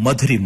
మధురిమ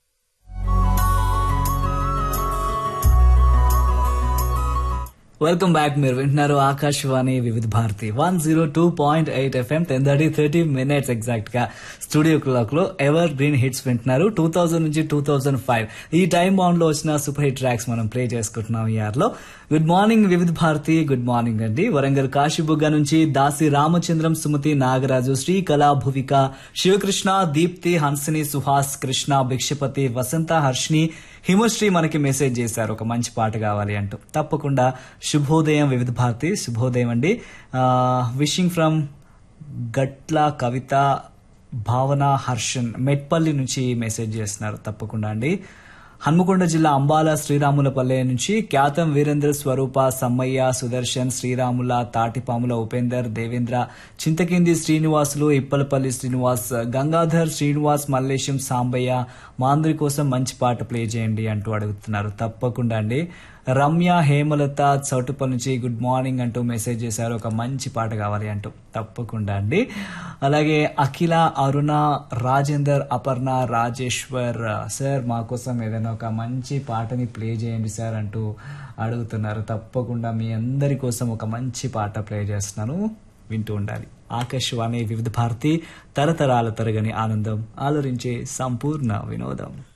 welcome back మీరు వింటున్నారు Akashvani Vividh Bharati one zero two point eight FM ten thirty thirty minutes exact గా studio clock లో evergreen hits వింటున్నారు two thousand నుంచి two thousand five ఈ time bound లో వచ్చిన సూపర్ హిట్ ట్రాక్స్ మనం ప్లే చేసుకుంటున్నాం ఈ ఇయర్ లో గుడ్ మార్నింగ్ వివిధ భారతి గుడ్ మార్నింగ్ అండి వరంగల్ కాశీబుగ్గ నుంచి దాసి రామచంద్రం సుమతి నాగరాజు శ్రీకళ భువిక శివకృష్ణ దీప్తి హన్సిని సుహాస్ కృష్ణ భిక్షపతి వసంత హర్షిని హిమశ్రీ మనకి మెసేజ్ చేశారు ఒక మంచి పాట కావాలి అంటూ తప్పకుండా శుభోదయం వివిధ భారతి శుభోదయం అండి విషింగ్ ఫ్రమ్ గట్ల కవిత భావన హర్షన్ మెట్పల్లి నుంచి మెసేజ్ చేస్తున్నారు తప్పకుండా అండి హన్మకొండ జిల్లా అంబాల శ్రీరాములపల్లె నుంచి ఖ్యాతం వీరేంద్ర స్వరూప సమ్మయ్య సుదర్శన్ శ్రీరాముల తాటిపాముల ఉపేందర్ దేవేంద్ర చింతకింది శ్రీనివాసులు ఇప్పలపల్లి శ్రీనివాస్ గంగాధర్ శ్రీనివాస్ మల్లేశం సాంబయ్య మా అందరి కోసం మంచి పాట ప్లే చేయండి అంటూ అడుగుతున్నారు తప్పకుండా అండి రమ్య హేమలత చౌటుపల్ నుంచి గుడ్ మార్నింగ్ అంటూ మెసేజ్ చేశారు ఒక మంచి పాట కావాలి అంటూ తప్పకుండా అండి అలాగే అఖిల అరుణ రాజేందర్ అపర్ణ రాజేశ్వర్ సార్ మా కోసం ఏదైనా ఒక మంచి పాటని ప్లే చేయండి సార్ అంటూ అడుగుతున్నారు తప్పకుండా మీ అందరి కోసం ఒక మంచి పాట ప్లే చేస్తున్నాను వింటూ ఉండాలి ఆకాశవాణి వివిధ భారతి తరతరాల తరగని ఆనందం ఆలోచించే సంపూర్ణ వినోదం